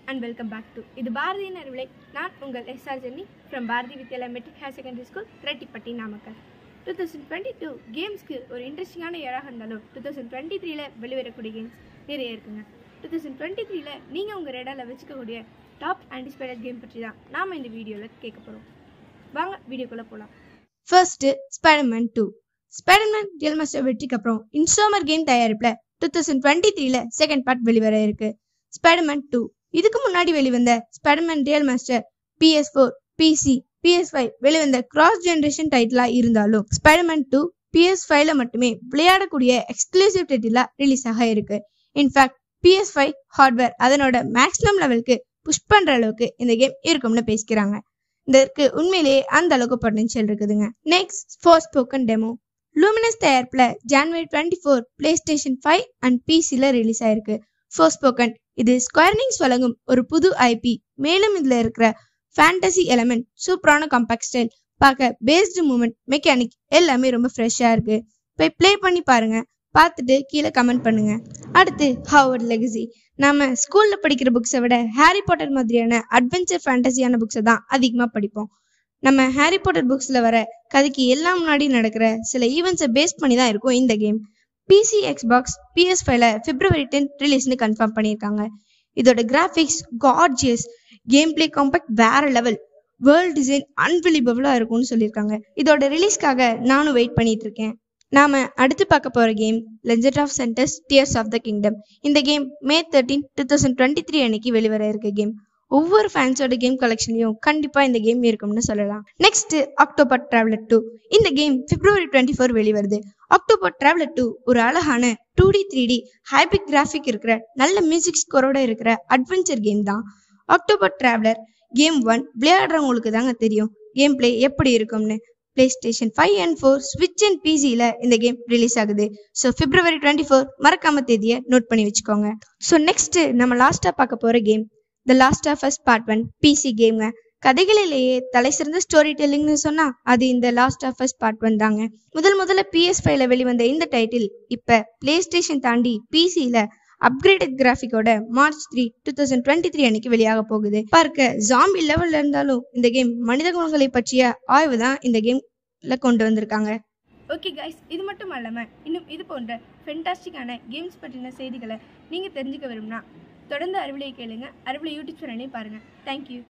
and welcome back to இது பாரதியின் அறிவிலை நான் உங்கள் S R Jenny from Bharathi Vidyalaya matric higher secondary school Rettipatti Namakkal two thousand twenty two கேம்ஸ்க்கு ஒரு இன்ட்ரெஸ்டிங்கான இயராக இருந்தாலும் டூ தௌசண்ட் டுவெண்ட்டி த்ரீல வெளிவரக்கூடிய கேம்ஸ் நிறைய இருக்குங்க டூ தௌசண்ட் டுவெண்ட்டி த்ரீல நீங்கள் உங்கள் ரெடாவில் வச்சுக்கக்கூடிய டாப் ஆன்டிஸ்பைடட் கேம் பற்றி தான் நாம் இந்த வீடியோவில் கேட்க போகிறோம் வாங்க வீடியோக்குள்ளே போகலாம் first Spiderman two Spiderman real master வெற்றிக்கு அப்புறம் இன்ஸ்டாமர் கேம் தயாரிப்புல டூ தௌசண்ட் டுவெண்ட்டி த்ரீல செகண்ட் பார்ட் வெளிவர இருக்கு ஸ்பைடர்மேன் டூ இதுக்கு முன்னாடி வெளிவந்த Spiderman real master PS four PC PS five வெளிவந்த கிராஸ் ஜெனரேஷன் டைட்டிலா இருந்தாலும் ஸ்பைடர்மேன் டூ பிஎஸ் ஃபைவ்ல மட்டுமே விளையாடக்கூடிய எக்ஸ்க்ளூசிவ் டைட்டிலா ரிலீஸ் ஆக இருக்கு இன்ஃபேக்ட் பிஎஸ் ஃபைவ் ஹார்ட்வேர் அதனோட மேக்ஸிமம் லெவலுக்கு புஷ் பண்ற அளவுக்கு இந்த கேம் இருக்கும்னு பேசிக்கிறாங்க இதற்கு உண்மையிலேயே அந்த அளவுக்கு பொட்டன்ஷியல் இருக்குதுங்க next Forspoken demo Luminous தயாரிப்புல January twenty four PlayStation five and பிசில ரிலீஸ் ஆயிருக்கு ஃபோர் ஸ்போக்கன் இது ஸ்கொயர்னிங்ஸ் வழங்கும் ஒரு புது ஐபி மேலும் இதுல இருக்கிற ஃபேண்டசி எலமெண்ட் சூப்பரான காம்பாக்ட் ஸ்டைல் பார்க்க பேஸ்டு மூமெண்ட் மெக்கானிக் எல்லாமே ரொம்ப ஃப்ரெஷ்ஷாக இருக்கு போய் ப்ளே பண்ணி பாருங்க பார்த்துட்டு கீழே கமெண்ட் பண்ணுங்க அடுத்து ஹாவர்ட் லெகசி நாம ஸ்கூல்ல படிக்கிற புக்ஸை விட ஹாரி பாட்டர் மாதிரியான அட்வென்ச்சர் ஃபேண்டசியான புக்ஸை தான் அதிகமாக படிப்போம் நம்ம ஹாரி பாட்டர் புக்ஸ்ல வர கதைக்கு எல்லாம் முன்னாடி நடக்கிற சில ஈவெண்ட்ஸை பேஸ் பண்ணி தான் இருக்கும் இந்த கேம் பிசி எக்ஸ்பாக்ஸ் பிஎஸ் ஃபைவ்ல பிப்ரவரி டென் ரிலீஸ்னு கன்ஃபார்ம் பண்ணியிருக்காங்க இதோட graphics gorgeous gameplay compact வேற லெவல் வேர்ல்ட் டிசைன் அன்பிலிபபிளாக இருக்கும்னு சொல்லியிருக்காங்க இதோட ரிலீஸ்க்காக நானும் வெயிட் பண்ணிட்டு இருக்கேன் நாம அடுத்து பார்க்க போற கேம் லெஜெண்ட் ஆஃப் சென்டர்ஸ் டியர்ஸ் ஆஃப் த கிங்டம் இந்த game May thirteen two thousand twenty three அன்னைக்கு வெளிவர இருக்க கேம் ஒவ்வொரு ஃபேன்ஸோட கேம் கலெக்ஷன்லயும் கண்டிப்பா இந்த கேம் இருக்கும்னு சொல்லலாம் நெக்ஸ்ட் அக்டோபர் டிராவலர் டூ இந்த கேம் பிப்ரவரி டுவெண்ட்டி ஃபோர் வெளிவருது அக்டோபர் டிராவலர் டூ ஒரு அழகான டூ டி த்ரீ டி ஹைபிக் கிராஃபிக் இருக்கிற நல்ல மியூசிக் ஸ்கோரோட இருக்கிற அட்வென்ச்சர் கேம் தான் அக்டோபர் டிராவலர் கேம் ஒன் விளையாடுறவங்களுக்கு தாங்க தெரியும் கேம் பிளே எப்படி இருக்கும்னு PlayStation five and four ஸ்விட்ச் அண்ட் பிசியில் இந்த கேம் ரிலீஸ் ஆகுது ஸோ பிப்ரவரி டுவெண்ட்டி ஃபோர் மறக்காம தேதியை நோட் பண்ணி வச்சுக்கோங்க ஸோ நெக்ஸ்ட் நம்ம லாஸ்ட்டாக பார்க்க போகிற game the last of us part one PC கேம்ங்க கதைகளிலேயே தலை சிறந்த ஸ்டோரி டெல்லிங்னு சொன்னா அது இந்த last of us part one தாங்க முதல் முதல்ல பிஎஸ் ஃபைவ்ல வெளிவந்த இந்த டைட்டில் இப்ப பிளே ஸ்டேஷன் தாண்டி பிசியில அப்கிரேடட் கிராஃபிக்கோட March three two thousand twenty three அன்னைக்கு வெளியாக போகுது பார்க்க ஜாம்பி லெவல்ல இருந்தாலும் இந்த கேம் மனித குணங்களை பற்றிய ஆய்வு தான் இந்த கேம்ல கொண்டு வந்திருக்காங்க ஓகே கைஸ் இது மட்டும் இல்லாமல் இன்னும் இது போன்ற ஃபென்டாஸ்டிக்கான கேம்ஸ் பற்றின செய்திகளை நீங்கள் தெரிஞ்சுக்க விரும்பினா தொடர்ந்து அறிவிலையை கேளுங்க அறிவிலை யூடியூப் சேனலையும் பாருங்கள் தேங்க்யூ